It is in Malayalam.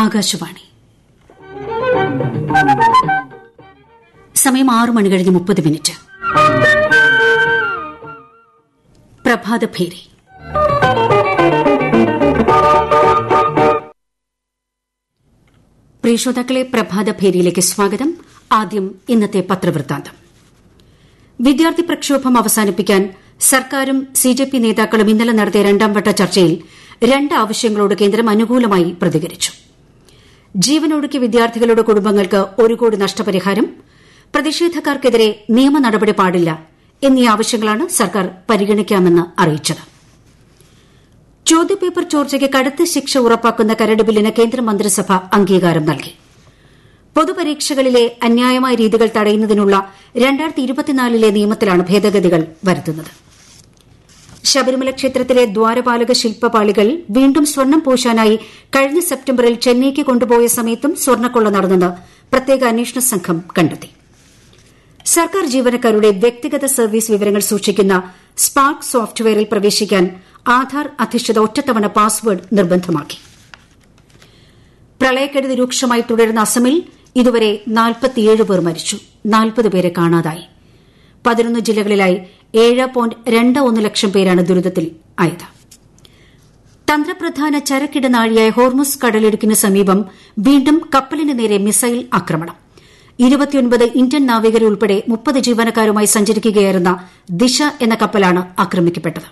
ആകാശവാണി സമയം ആറു മണി കഴിഞ്ഞ് മുപ്പത് മിനിറ്റ് പ്രഭാതഭേരി പ്രിയശ്രോതാക്കളെ പ്രഭാതഭേരിയിലേക്ക് സ്വാഗതം ആദ്യം ഇന്നത്തെ പത്രവൃത്താന്തം വിദ്യാർത്ഥി പ്രക്ഷോഭം അവസാനിപ്പിക്കാൻ സർക്കാരും സിജെപി നേതാക്കളും ഇന്നലെ നടത്തിയ രണ്ടാംവട്ട ചർച്ചയിൽ രണ്ട് ആവശ്യങ്ങളോട് കേന്ദ്രം അനുകൂലമായി പ്രതികരിച്ചു ജീവനൊടുക്കിയ വിദ്യാർത്ഥികളുടെ കുടുംബങ്ങൾക്ക് ഒരു കോടി നഷ്ടപരിഹാരം പ്രതിഷേധക്കാർക്കെതിരെ നിയമ നടപടി പാടില്ല എന്നീ ആവശ്യങ്ങളാണ് സർക്കാർ പരിഗണിക്കാമെന്ന് അറിയിച്ചത് ചോദ്യപേപ്പർ ചോർച്ചയ്ക്ക് കടുത്ത ശിക്ഷ ഉറപ്പാക്കുന്ന കരട് ബില്ലിന് കേന്ദ്രമന്ത്രിസഭ അംഗീകാരം നൽകി പൊതുപരീക്ഷകളിലെ അന്യായമായ രീതികൾ തടയുന്നതിനുള്ള ലെ നിയമത്തിലാണ് ഭേദഗതികൾ വരുത്തുന്നത് ശബരിമല ക്ഷേത്രത്തിലെ ദ്വാരപാലക ശില്പപാളികൾ വീണ്ടും സ്വർണം പൂശാനായി കഴിഞ്ഞ സെപ്റ്റംബറിൽ ചെന്നൈക്ക് കൊണ്ടുപോയ സമയത്തും സ്വർണ്ണക്കൊള്ള നടന്നെന്ന് പ്രത്യേക അന്വേഷണ സംഘം കണ്ടെത്തി സർക്കാർ ജീവനക്കാരുടെ വ്യക്തിഗത സർവീസ് വിവരങ്ങൾ സൂക്ഷിക്കുന്ന സ്പാർക്ക് സോഫ്റ്റ്വെയറിൽ പ്രവേശിക്കാൻ ആധാർ അധിഷ്ഠിത ഒറ്റത്തവണ പാസ്വേഡ് നിർബന്ധമാക്കി പ്രളയക്കെടുതി രൂക്ഷമായി തുടരുന്ന അസമിൽ ഇതുവരെ നാൽപ്പത്തിയേഴ് പേർ മരിച്ചു നാൽപ്പത് പേരെ കാണാതായി പതിനൊന്ന് ജില്ലകളിലായി ഏഴ് പോയിന്റ് രണ്ട് ഒന്ന് ലക്ഷം പേരാണ് ദുരിതത്തിൽ ആയത് തന്ത്രപ്രധാന ചരക്കിടനാഴിയായ ഹോർമുസ് കടലിടുക്കിന് സമീപം വീണ്ടും കപ്പലിന് നേരെ മിസൈൽ ആക്രമണം ഇരുപത്തിയൊൻപത് ഇന്ത്യൻ നാവികരെ ഉൾപ്പെടെ മുപ്പത് ജീവനക്കാരുമായി സഞ്ചരിക്കുകയായിരുന്ന ദിശ എന്ന കപ്പലാണ് ആക്രമിക്കപ്പെട്ടത്